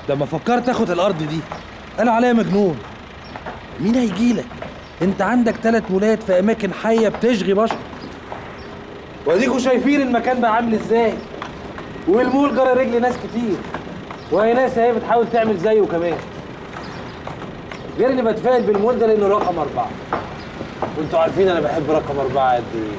لما فكرت اخد الارض دي قالوا عليا مجنون مين هيجيلك انت عندك ثلاث مولات في اماكن حيه بتشغي بشر واديكوا شايفين المكان بقى عامل ازاي والمول جرى رجل ناس كتير وهي ناس اهي بتحاول تعمل زيه كمان غير اني بتفائل بالمول ده لانه رقم اربعه وانتوا عارفين انا بحب رقم اربعه قد ايه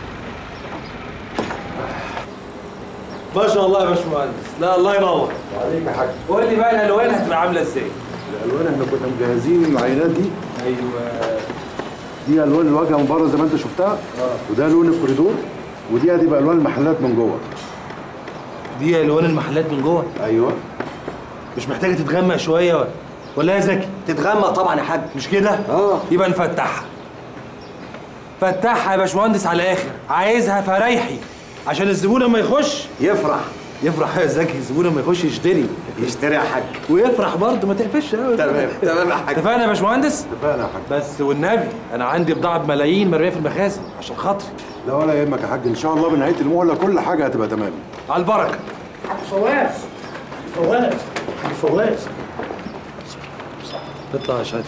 ما شاء الله يا باشمهندس لا الله ينور عليك يا حاج قول لي بقى الالوان هتبقى عامله ازاي الالوان احنا كنا مجهزين العينات دي ايوه دي الوان الواجهه من بره زي ما انت شفتها وده لون الكوريدور ودي هتبقى الوان المحلات من جوه دي الوان المحلات من جوه ايوه مش محتاجه تتغمق شويه ولا ولا يا زكي تتغمق طبعا يا حاج مش كده اه يبقى نفتحها فتحها يا باشمهندس على الاخر عايزها فريحي عشان الزبون لما يخش يفرح يفرح يا زكي الزبون لما يخش يشتري يشتري يا حاج ويفرح برضه ما تقفش قوي تمام تمام يا حاج اتفقنا يا باشمهندس اتفقنا يا حاج بس والنبي انا عندي بضاعه بملايين مرميه في المخازن عشان خاطري لا ولا يهمك يا حاج ان شاء الله بنهايه المهله كل حاجه هتبقى تمام على البركه فواز فواز فواز اطلع يا شادي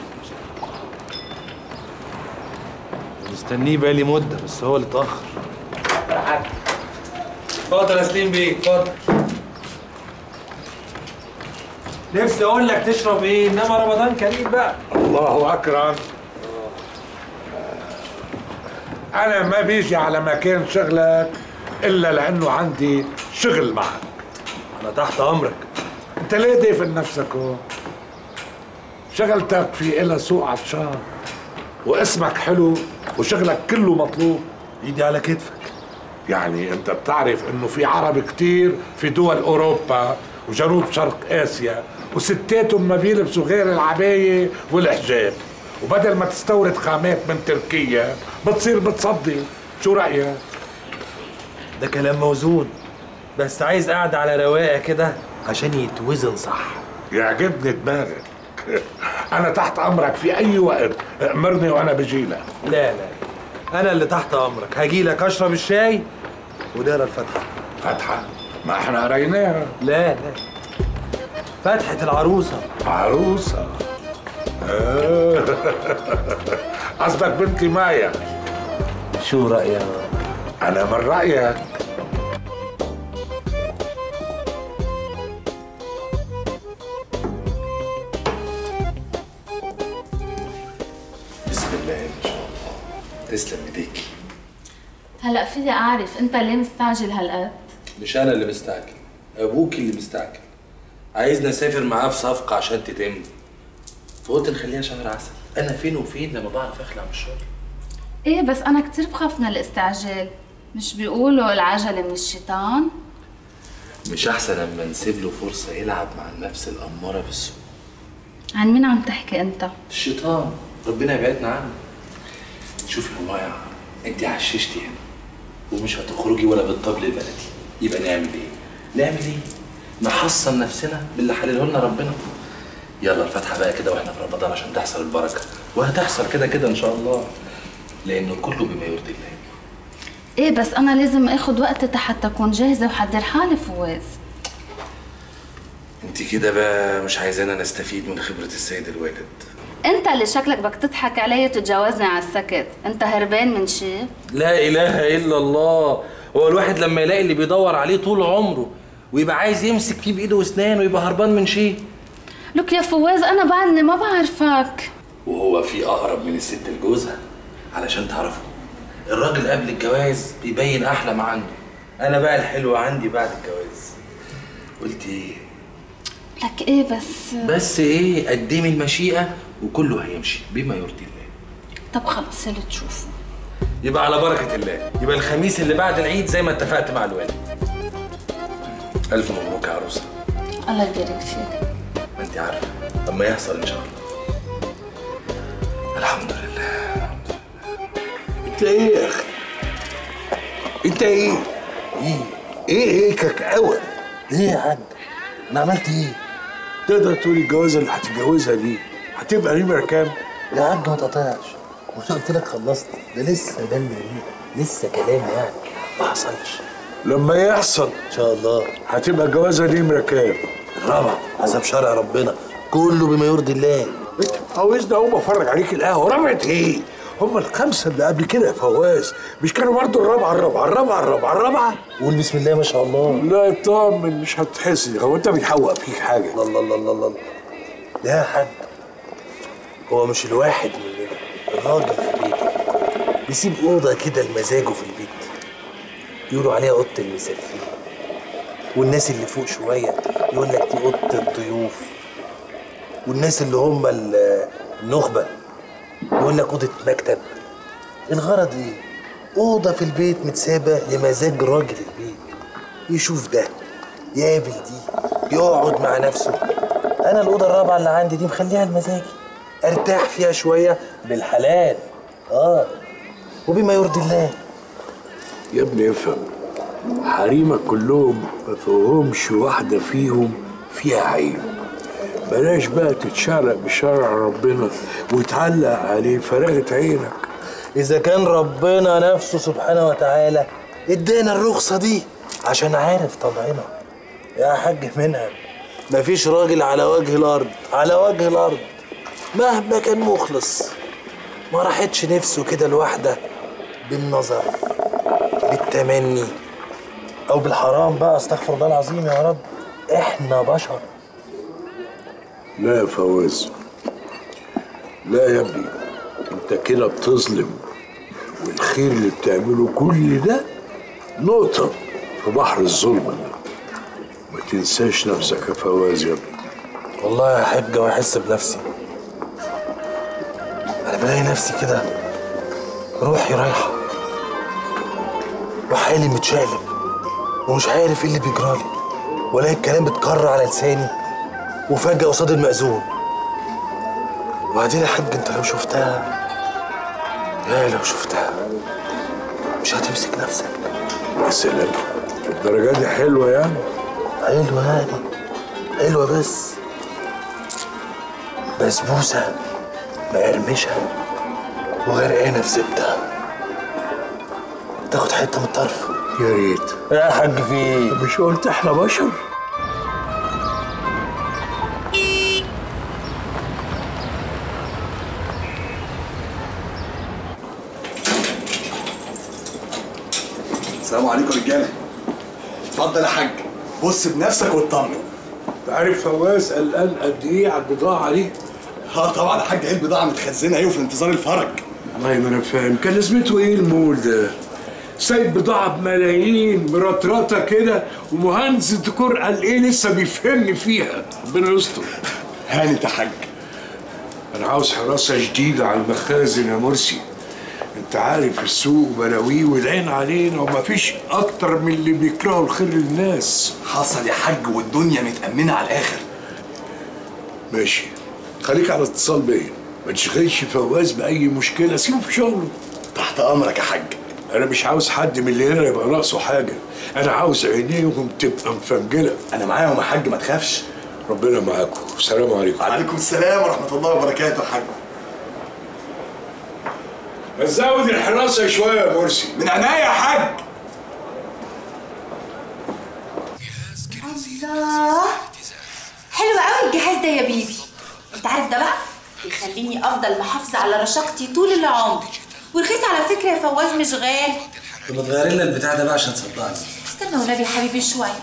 مستنيه بقالي مده بس هو اللي اتاخر اتفضل يا سليم بيه اتفضل نفسي اقول لك تشرب ايه انما رمضان كريم بقى الله اكرم انا ما بيجي على مكان شغلك الا لانه عندي شغل معك انا تحت امرك انت ليه دافن نفسك هون شغلتك في إلها سوق عطشان واسمك حلو وشغلك كله مطلوب ايدي على كتفك يعني انت بتعرف انه في عرب كتير في دول اوروبا وجنوب شرق اسيا وستاتهم ما بيلبسوا غير العباية والحجاب وبدل ما تستورد خامات من تركيا بتصير بتصدي شو رأيك؟ ده كلام موزون بس عايز قاعدة على رواقه كده عشان يتوزن صح يعجبني دماغك انا تحت امرك في اي وقت امرني وانا بجيلك لا لا انا اللي تحت امرك هاجي لك اشرب الشاي ودار الفتحه فتحة ما احنا قريناها لا لا فتحه العروسه عروسة آه. قصدك بنتي مايا شو رايك انا من رايك بسم الله ما شاء الله تسلم ايديكي هلا فيي اعرف انت ليه مستعجل هالقد مش انا اللي مستعجل ابوك اللي مستعجل عايزني اسافر معاه في صفقه عشان تتم فقلت نخليها شهر عسل انا فين وفين لما بعرف اخلع من الشغل ايه بس انا كتير بخاف من الاستعجال مش بيقولوا العجله من الشيطان مش احسن لما نسيب له فرصه يلعب مع النفس الاماره بالسوء عن مين عم تحكي انت الشيطان ربنا يبعدنا عنه شوفي يا مايا انت عششتي هنا ومش هتخرجي ولا بالطبل البلدي يبقى نعمل ايه نعمل ايه نحصن نفسنا باللي حلله لنا ربنا يلا الفاتحه بقى كده واحنا في رمضان عشان تحصل البركه وهتحصل كده كده ان شاء الله لانه كله بما يرضي الله ايه بس انا لازم اخد وقت حتى اكون جاهزه وحضر حالي فواز انت كده بقى مش عايزانا نستفيد من خبره السيد الوالد انت اللي شكلك بدك تضحك علي وتتجاوزني على السكت انت هربان من شيء لا اله الا الله هو الواحد لما يلاقي اللي بيدور عليه طول عمره ويبقى عايز يمسك فيه بايده واسنانه ويبقى هربان من شيء لك يا فواز انا بعدني ما بعرفك وهو في اقرب من الست لجوزها علشان تعرفوا الراجل قبل الجواز بيبين احلى ما عنده انا بقى الحلو عندي بعد الجواز قلت ايه لك ايه بس بس ايه قدمي المشيئه وكله هيمشي بما يرضي الله طب خلص اللي تشوفه يبقى على بركه الله يبقى الخميس اللي بعد العيد زي ما اتفقت مع الوالد الف مبروك يا عروسه الله يبارك فيك ما انت عارفه اما يحصل ان شاء الله الحمد لله انت ايه يا اخي انت ايه ايه ايه هيكك قوي ليه يا عم؟ انا عملت ايه؟ تقدر تقول الجوازه اللي هتتجوزها دي هتبقى نمره كام يا عم ما تقطعش مش قلت لك خلصت ده لسه ده اللي ليه لسه كلام يعني ما حصلش لما يحصل ان شاء الله هتبقى الجوازه نمره كام الرابع حسب شرع ربنا كله بما يرضي الله انت عاوزني اقوم اتفرج عليك القهوه رابعه ايه؟ هم الخمسه اللي قبل كده يا فواز مش كانوا برضه الرابعه الرابعه الرابعه الرابعه الرابعه قول بسم الله ما شاء الله لا اطمن مش هتحس هو انت بيحوق فيك حاجه الله الله الله الله الله لا يا حاج هو مش الواحد مننا الراجل في بيته بيسيب اوضه كده لمزاجه في البيت يقولوا عليها اوضه المسافرين والناس اللي فوق شويه يقول لك دي اوضه الضيوف والناس اللي هم ال- النخبه يقول لك اوضه مكتب الغرض ايه اوضه في البيت متسابه لمزاج راجل البيت يشوف ده يقابل دي يقعد مع نفسه انا الاوضه الرابعه اللي عندي دي مخليها لمزاجي ارتاح فيها شويه بالحلال اه وبما يرضي الله يا ابني افهم حريمك كلهم ما فيهمش واحده فيهم فيها عيب بلاش بقى تتشرق بشرع ربنا وتعلق عليه فراغة عينك اذا كان ربنا نفسه سبحانه وتعالى ادانا الرخصه دي عشان عارف طبعنا يا حاج منهم مفيش راجل على وجه الارض على وجه الارض مهما كان مخلص ما راحتش نفسه كده لوحده بالنظر بالتمني او بالحرام بقى استغفر الله العظيم يا رب احنا بشر لا يا فواز لا يا ابني انت كده بتظلم والخير اللي بتعمله كل ده نقطة في بحر الظلم ده ما تنساش نفسك يا فواز يا ابني والله يا حجة واحس بنفسي انا بلاقي نفسي كده روحي رايحة وحالي متشقلب ومش عارف ايه اللي بيجرالي ولاقي الكلام بيتكرر على لساني وفجأة قصاد المأذون وبعدين يا حاج انت لو شفتها يا لو شفتها مش هتمسك نفسك يا سلام الدرجة دي حلوة يعني حلوة يعني حلوة بس بسبوسة مقرمشة وغرقانة في زبدة تاخد حتة من الطرف يا ريت يا حاج في ايه؟ مش قلت احنا بشر السلام عليكم رجاله اتفضل يا حاج بص بنفسك واطمن انت عارف فواز قلقان قد ايه على البضاعة دي اه طبعا يا حاج ايه البضاعه متخزنه اهي وفي انتظار الفرج والله ما انا فاهم كان لازمته ايه المول ده سايب بضاعة بملايين مرطرطة كده ومهندس الديكور قال ايه لسه بيفهمني فيها ربنا يستر هانت يا حاج انا عاوز حراسة جديدة على المخازن يا مرسي انت عارف السوق بلاويه والعين علينا ومفيش اكتر من اللي بيكرهوا الخير للناس حصل يا حاج والدنيا متأمنة على الآخر ماشي خليك على اتصال بيا ما تشغلش فواز بأي مشكلة سيبه في شغله تحت أمرك يا حاج أنا مش عاوز حد من اللي هنا يبقى ناقصه حاجة أنا عاوز عينيهم تبقى مفنجلة أنا معاهم يا حاج ما تخافش ربنا معاكم السلام عليكم عليكم السلام ورحمة الله وبركاته يا حاج بس زود الحراسة شوية يا مرسي من عينيا يا حاج الله حلو قوي الجهاز ده يا بيبي انت عارف ده بقى يخليني افضل محافظه على رشاقتي طول العمر ورخيص على فكره يا فواز مش غالي طب ما تغيري لنا البتاع ده بقى عشان تصدقني استنى والنبي يا حبيبي شويه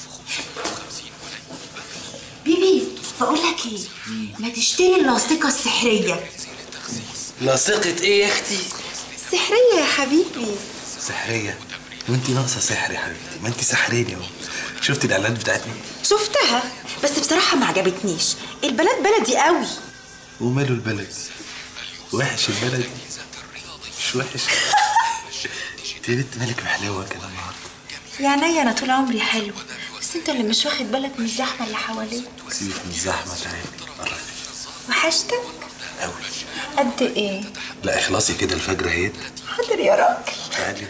بيبي بقول لك ايه ما تشتري اللاصقه السحريه لاصقة ايه يا اختي؟ السحريه يا حبيبي سحرية وانت ناقصة سحر يا حبيبتي ما انت سحريني اهو شفتي الاعلانات بتاعتنا؟ شفتها بس بصراحه ما عجبتنيش البلد بلدي قوي وماله البلد؟ وحش البلد مش وحش انت يا بنت مالك محلوة كده النهارده يا عينيا انا طول عمري حلو بس انت اللي مش واخد بالك من الزحمه اللي حواليك سيبك من الزحمة تعالي قربي وحشتك قوي قد ايه لا اخلصي كده الفجر اهيت حاضر يا راجل تعالي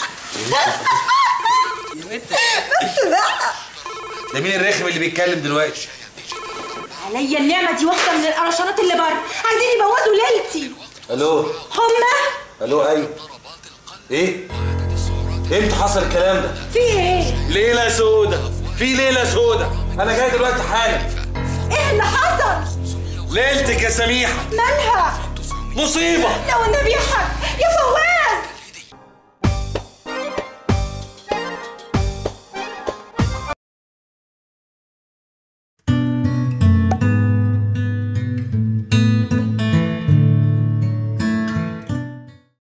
بس بقى ده مين الرخم اللي بيتكلم دلوقتي؟ عليا النعمه دي واحده من القرشانات اللي بره عايزين يبوظوا ليلتي الو هما الو ايوه ايه؟ امتى حصل الكلام ده؟ في ايه ليلة سودة في ليله سودة انا جاي دلوقتي حالا ايه اللي حصل ليلتك يا سميحه مالها مصيبه لو النبي يا حاج يا فواز